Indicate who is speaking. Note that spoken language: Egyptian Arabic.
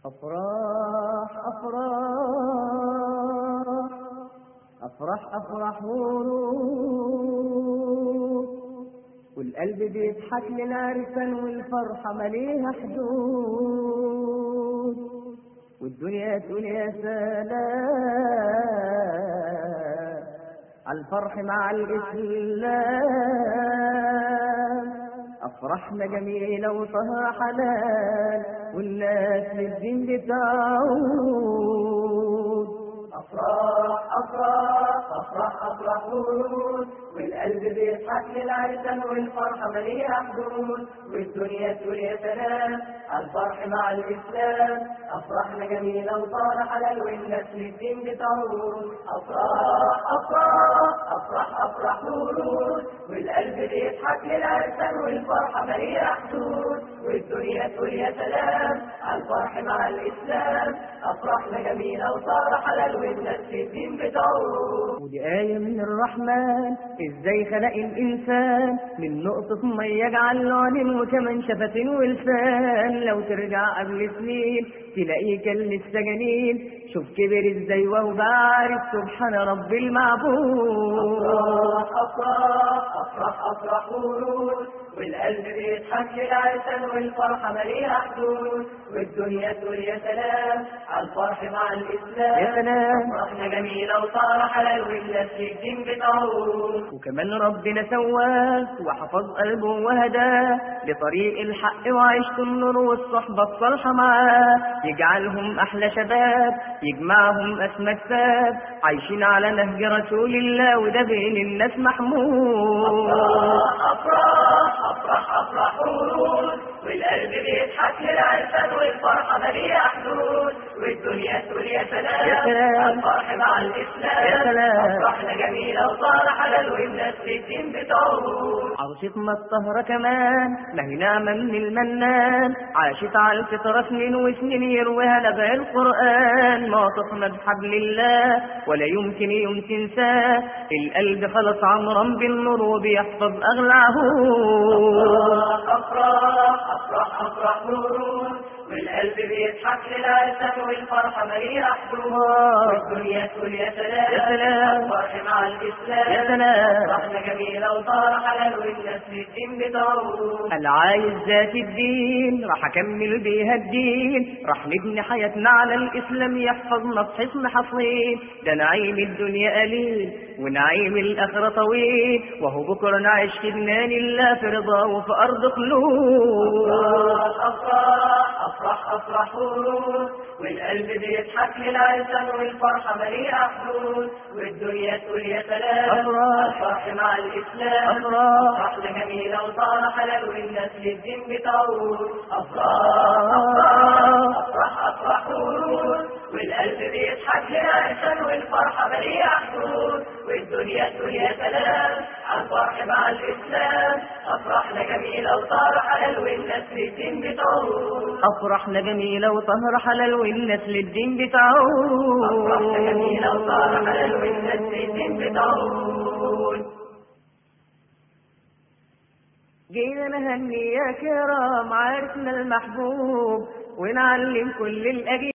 Speaker 1: أفراح أفراح أفرح أفرح وروح والقلب بيضحك للعرسان والفرحة مليها حدود والدنيا تقول يا سلام الفرح مع الإسلام أفرحنا جميلة وطهى حلال والناس للدين بتعود
Speaker 2: أفراح أفراح أفراح أفراح ورود والقلب بيضحك للعرسان والفرحة مليئة حدود والدنيا تقول يا سلام الفرح مع الإسلام أفراحنا جميلة وطال حلال والناس للدين بتعود أفراح أفراح أفراح أفراح ورود والقلب بيضحك للعرسان والفرحة مليئة حدود والدنيا تقول يا سلام الفرح مع الإسلام أفراحنا جميلة وطال حلال والناس للدين بتعود
Speaker 1: ودي آية من الرحمن ازاي خلق الإنسان من نقطة مية يجعل له عين وكمان شفتين ولسان لو ترجع قبل سنين تلاقيه كان لسه جنين شوف كبر ازاي وهو بقى عارف سبحان رب المعبود
Speaker 2: أفراح أفراح أفراح أفراح ورود والقلب بيضحك للعرسان والفرحة مليئة حدود والدنيا تقول يا سلام على الفرح مع الإسلام
Speaker 1: يا سلام.
Speaker 2: أفراحنا جميلة وصار حلال والناس للدين بتعود
Speaker 1: وكمان ربنا سواه وحفظ قلبه وهداه لطريق الحق وعيشة النور والصحبة الصالحة معاه يجعلهم أحلى شباب يجمعهم أسمى كتاب عايشين على نهج رسول الله وده بين الناس محمود
Speaker 2: أفراح أفراح أفراح أفراح ورود والقلب بيضحك للعرسان والفرحة مليئة حدود والدنيا تقول يا سلام
Speaker 1: يا سلام.
Speaker 2: الفرح مع الإسلام
Speaker 1: يا سلام.
Speaker 2: أفراحنا جميلة وصار حلال والناس للدين بتعود
Speaker 1: عروستنا الطهرة كمان ما هي نعمة من المنان عاشت على الفطرة سنين وسنين يرويها نبع القرآن ما تطمى بحبل الله ولا يمكن يوم تنساه القلب خلص عمرا بالنور وبيحفظ أغلى عهود
Speaker 2: أفراح أفراح أفراح ورود والقلب بيضحك للعرسان والفرحة مليئة حدود والدنيا تقول يا سلام
Speaker 1: يا سلام.
Speaker 2: الفرح مع الإسلام
Speaker 1: يا سلام.
Speaker 2: أفراحنا جميلة وصار حلال والناس للدين بتعود
Speaker 1: العايز ذات الدين راح اكمل بيها الدين راح نبني حياتنا على الاسلام يحفظنا في حصن حصين ده نعيم الدنيا قليل ونعيم الاخره طويل وهو بكره نعيش في جنان الله في رضا وفي ارض خلود
Speaker 2: أفراح أفراح أفراح أفراح ورود والقلب بيضحك للعرسان والفرحة مليئة حدود والدنيا تقول يا سلام
Speaker 1: أفراح.
Speaker 2: الفرح مع الإسلام
Speaker 1: أفراح.
Speaker 2: أفراحنا جميلة وصار حلال والناس للدين بتعود أفراح أفراح أفراح أفراح ورود والقلب بيضحك للعرسان والفرحة مليئة حدود والدنيا تقول يا سلام الفرح مع الإسلام أفراحنا جميلة وصار حلال والناس للدين بتعود
Speaker 1: افرحنا جميله وطهر حلال والناس للدين بتعود
Speaker 2: أفراحنا جميلة وصار حلال والناس للدين بتعود
Speaker 1: جينا نهني يا كرام عرسنا المحبوب ونعلم كل الأجيال